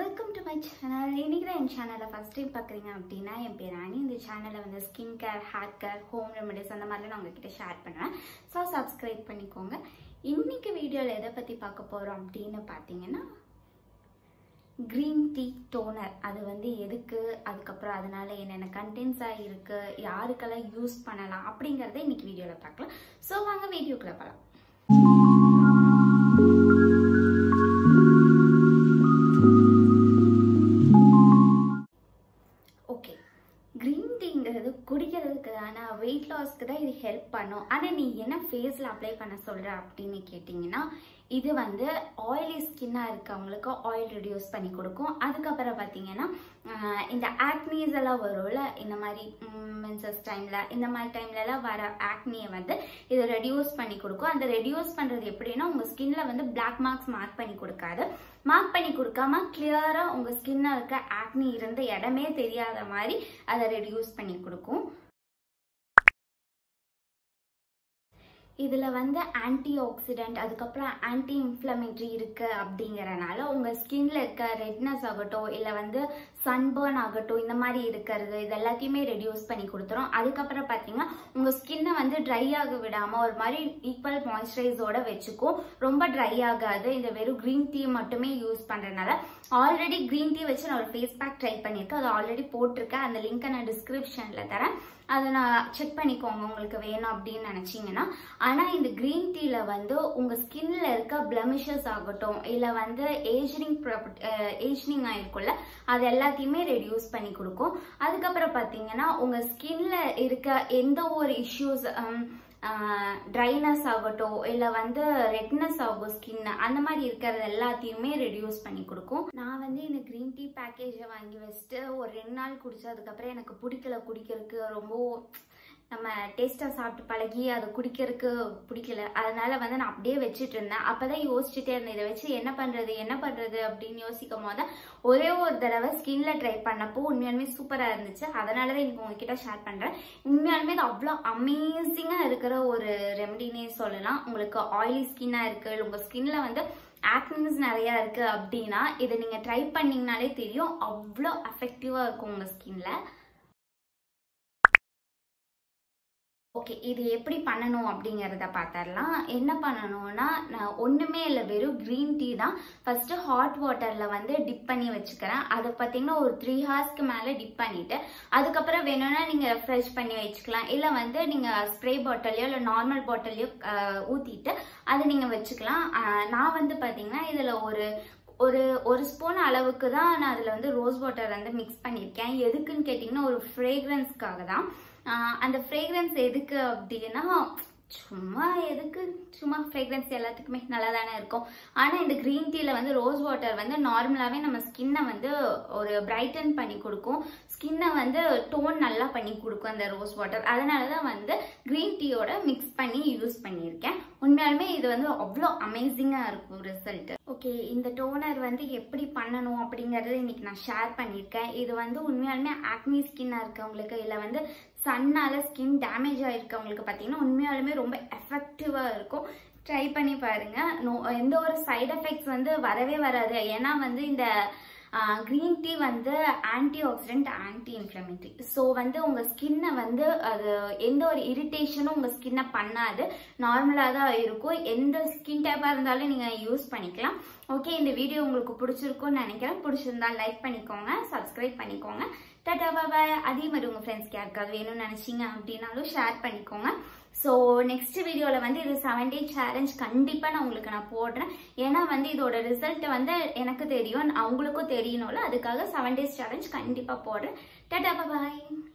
welcome to my channel இன்னைக்கு தான் என் சேனலை ஃபஸ்ட் டைம் பார்க்குறீங்க அப்படின்னா என் பேர் ராணி இந்த சேனலை வந்து skin care hair care home remedies அந்த மாதிரிலாம் நான் உங்ககிட்ட ஷேர் பண்ணுவேன் ஸோ சப்ஸ்கிரைப் பண்ணிக்கோங்க இன்னைக்கு வீடியோவில் எதை பற்றி பார்க்க போகிறோம் அப்படின்னு பார்த்தீங்கன்னா க்ரீன் டீ டோனர் அது வந்து எதுக்கு அதுக்கப்புறம் அதனால என்னென்ன கண்டென்ட்ஸாக இருக்குது யாருக்கெல்லாம் யூஸ் பண்ணலாம் அப்படிங்கிறத இன்னைக்கு வீடியோவில் பார்க்கலாம் ஸோ வாங்க வீடியோக்குள்ளே போகலாம் ஓகே க்ரீன் டீங்கிறது குடிக்கிறதுக்கு ஆனால் வெயிட் லாஸ்க்கு தான் இது ஹெல்ப் பண்ணும் ஆனால் நீ என்ன ஃபேஸில் அப்ளை பண்ண சொல்கிற அப்படின்னு கேட்டிங்கன்னா இது வந்து ஆயிலி ஸ்கின்னாக இருக்கவங்களுக்கு ஆயில் ரெடியூஸ் பண்ணி கொடுக்கும் அதுக்கப்புறம் பார்த்தீங்கன்னா ஆஹ் இந்த ஆக்னீஸ் எல்லாம் வரும்ல இந்த மாதிரி மென்சஸ் டைமில் இந்த மாதிரி டைம்லலாம் வர ஆக்னியை வந்து இது ரெடியூஸ் பண்ணி கொடுக்கும் அந்த ரெடியூஸ் பண்ணுறது எப்படின்னா உங்கள் ஸ்கின்ல வந்து பிளாக் மார்க்ஸ் மார்க் பண்ணி கொடுக்காது மார்க் பண்ணி கொடுக்காம கிளியராக உங்கள் ஸ்கின்னில் இருக்க ஆக்னி இருந்த இடமே தெரியாத மாதிரி அதை ரெடியூஸ் பண்ணி கொடுக்கும் இதில் வந்து ஆன்டி ஆக்சிடென்ட் அதுக்கப்புறம் ஆன்டி இன்ஃப்ளமேட்டரி இருக்குது அப்படிங்கிறனால உங்கள் ஸ்கின்ல இருக்க ரெட்னஸ் ஆகட்டும் இல்லை வந்து சன்பர்ன் ஆகட்டும் இந்த மாதிரி இருக்கிறது இது எல்லாத்தையுமே ரெடியூஸ் பண்ணி கொடுத்துரும் அதுக்கப்புறம் பார்த்தீங்கன்னா உங்கள் ஸ்கின்னை வந்து ட்ரை ஆக விடாமல் ஒரு மாதிரி ஈக்குவல் மாய்ஸ்சரைஸோட வச்சுக்கும் ரொம்ப ட்ரை ஆகாது இந்த வெறும் க்ரீன் டீ மட்டுமே யூஸ் பண்ணுறதுனால ஆல்ரெடி க்ரீன் டீ வச்சு நான் ஒரு ஃபேஸ் பேக் ட்ரை பண்ணியிருக்கேன் அது ஆல்ரெடி போட்டிருக்கேன் அந்த லிங்க்கை நான் டிஸ்கிரிப்ஷனில் தரேன் அதை நான் செக் பண்ணிக்கோங்க உங்களுக்கு வேணும் அப்படின்னு நினச்சிங்கன்னா ஆனால் இந்த க்ரீன் டீயில் வந்து உங்கள் ஸ்கின்ல இருக்க பிளமிஷஸ் ஆகட்டும் இல்லை வந்து ஏஜ்னிங் ஏஜ்னிங் ஆயிருக்கும்ல அது எல்லாத்தையுமே ரெடியூஸ் பண்ணி கொடுக்கும் அதுக்கப்புறம் பார்த்தீங்கன்னா உங்கள் ஸ்கின்ல இருக்க எந்த ஒரு இஷ்யூஸ் ட்ரைனஸ் ஆகட்டும் இல்லை வந்து ரெட்னஸ் ஆகும் ஸ்கின் அந்த மாதிரி இருக்கிறது எல்லாத்தையுமே ரெடியூஸ் பண்ணி கொடுக்கும் நான் வந்து இந்த க்ரீன் டீ பேக்கேஜை வாங்கி வச்சுட்டு ஒரு ரெண்டு நாள் குடிச்சு அதுக்கப்புறம் எனக்கு பிடிக்கல குடிக்கிறதுக்கு ரொம்ப நம்ம டேஸ்ட்டாக சாப்பிட்டு பழகி அதை குடிக்கிறதுக்கு பிடிக்கல அதனால வந்து நான் அப்படியே வச்சுட்டு இருந்தேன் அப்போ தான் யோசிச்சுட்டே இருந்தேன் இதை வச்சு என்ன பண்ணுறது என்ன பண்ணுறது அப்படின்னு யோசிக்கும் போது ஒரே ஒரு தடவை ஸ்கின்ல ட்ரை பண்ணப்போ உண்மையாலுமே சூப்பராக இருந்துச்சு அதனால தான் எனக்கு உங்ககிட்ட ஷேர் பண்ணுறேன் உண்மையாலுமே இது அவ்வளோ அமேசிங்காக இருக்கிற ஒரு ரெமடினே சொல்லலாம் உங்களுக்கு ஆயிலி ஸ்கின்னாக இருக்குது உங்கள் ஸ்கின்ல வந்து ஆக்னிஸ் நிறையா இருக்குது அப்படின்னா இதை நீங்கள் ட்ரை பண்ணிங்கனாலே தெரியும் அவ்வளோ அஃபெக்டிவாக இருக்கும் உங்கள் ஸ்கின்ல ஓகே இது எப்படி பண்ணணும் அப்படிங்கிறத பார்த்துடலாம் என்ன பண்ணணும்னா நான் ஒன்றுமே இல்லை வெறும் க்ரீன் டீ தான் ஃபஸ்ட்டு ஹாட் வாட்டரில் வந்து டிப் பண்ணி வச்சுக்கிறேன் அதை பார்த்தீங்கன்னா ஒரு த்ரீ ஹார்ஸ்க்கு மேலே டிப் பண்ணிவிட்டு அதுக்கப்புறம் வேணும்னா நீங்கள் ரெஃப்ரெஷ் பண்ணி வச்சுக்கலாம் இல்லை வந்து நீங்கள் ஸ்ப்ரே பாட்டிலையோ இல்லை நார்மல் பாட்டிலையோ ஊற்றிட்டு அதை நீங்கள் வச்சுக்கலாம் நான் வந்து பார்த்தீங்கன்னா இதில் ஒரு ஒரு ஒரு ஸ்பூன் அளவுக்கு தான் நான் அதில் வந்து ரோஸ் வாட்டர் வந்து மிக்ஸ் பண்ணியிருக்கேன் எதுக்குன்னு கேட்டிங்கன்னா ஒரு ஃப்ரேக்ரன்ஸ்க்காக தான் அந்த ஃப்ரேக்ரன்ஸ் எதுக்கு அப்படின்னா சும்மா எதுக்கு சும்மா ஃப்ரேக்ரன்ஸ் எல்லாத்துக்குமே நல்லா தானே இருக்கும் ஆனால் இந்த க்ரீன் டீயில் வந்து ரோஸ் வாட்டர் வந்து நார்மலாகவே நம்ம ஸ்கின்னை வந்து ஒரு பிரைட்டன் பண்ணி கொடுக்கும் ஸ்கின்னை வந்து டோன் நல்லா பண்ணி கொடுக்கும் அந்த ரோஸ் வாட்டர் அதனால தான் வந்து க்ரீன் டீயோட மிக்ஸ் பண்ணி யூஸ் பண்ணியிருக்கேன் உண்மையாலுமே இது வந்து அவ்வளோ அமேசிங்காக இருக்கும் ரிசல்ட் ஓகே இந்த டோனர் வந்து எப்படி பண்ணணும் அப்படிங்கறது இன்னைக்கு நான் ஷேர் பண்ணியிருக்கேன் இது வந்து உண்மையாலுமே ஆக்னி ஸ்கின்னாக இருக்கவங்களுக்கு இல்லை வந்து சன்னால ஸ்கின் டேமேஜ் ஆகிருக்கவங்களுக்கு பார்த்தீங்கன்னா உண்மையாலுமே ரொம்ப எஃபெக்டிவாக இருக்கும் ட்ரை பண்ணி பாருங்க நோ எந்த ஒரு சைடு எஃபெக்ட்ஸ் வந்து வரவே வராது ஏன்னா வந்து இந்த க்ரீன் டீ வந்து anti oxidant anti inflammatory so வந்து உங்கள் ஸ்கின்னை வந்து அது எந்த ஒரு இரிட்டேஷனும் உங்கள் ஸ்கின்னை பண்ணாது நார்மலாக தான் இருக்கும் எந்த ஸ்கின் டைப்பாக இருந்தாலும் நீங்கள் யூஸ் பண்ணிக்கலாம் ஓகே இந்த வீடியோ உங்களுக்கு பிடிச்சிருக்கும்னு நினைக்கிறேன் பிடிச்சிருந்தா லைக் பண்ணிக்கோங்க சப்ஸ்கிரைப் பண்ணிக்கோங்க டாட்டா பாபாய் அதே மாதிரி உங்கள் ஃப்ரெண்ட்ஸ்க்கு யாருக்காவது வேணும்னு நினச்சிங்க அப்படின்னாலும் ஷேர் பண்ணிக்கோங்க ஸோ நெக்ஸ்ட் வீடியோவில் வந்து இது செவன் டே சேலஞ்ச் கண்டிப்பாக நான் உங்களுக்கு நான் போடுறேன் ஏன்னா வந்து இதோட ரிசல்ட் வந்து எனக்கு தெரியும் அவங்களுக்கும் தெரியணும்ல அதுக்காக செவன் டேஸ் சேலஞ்ச் கண்டிப்பாக போடுறேன் டாட்டா பாய்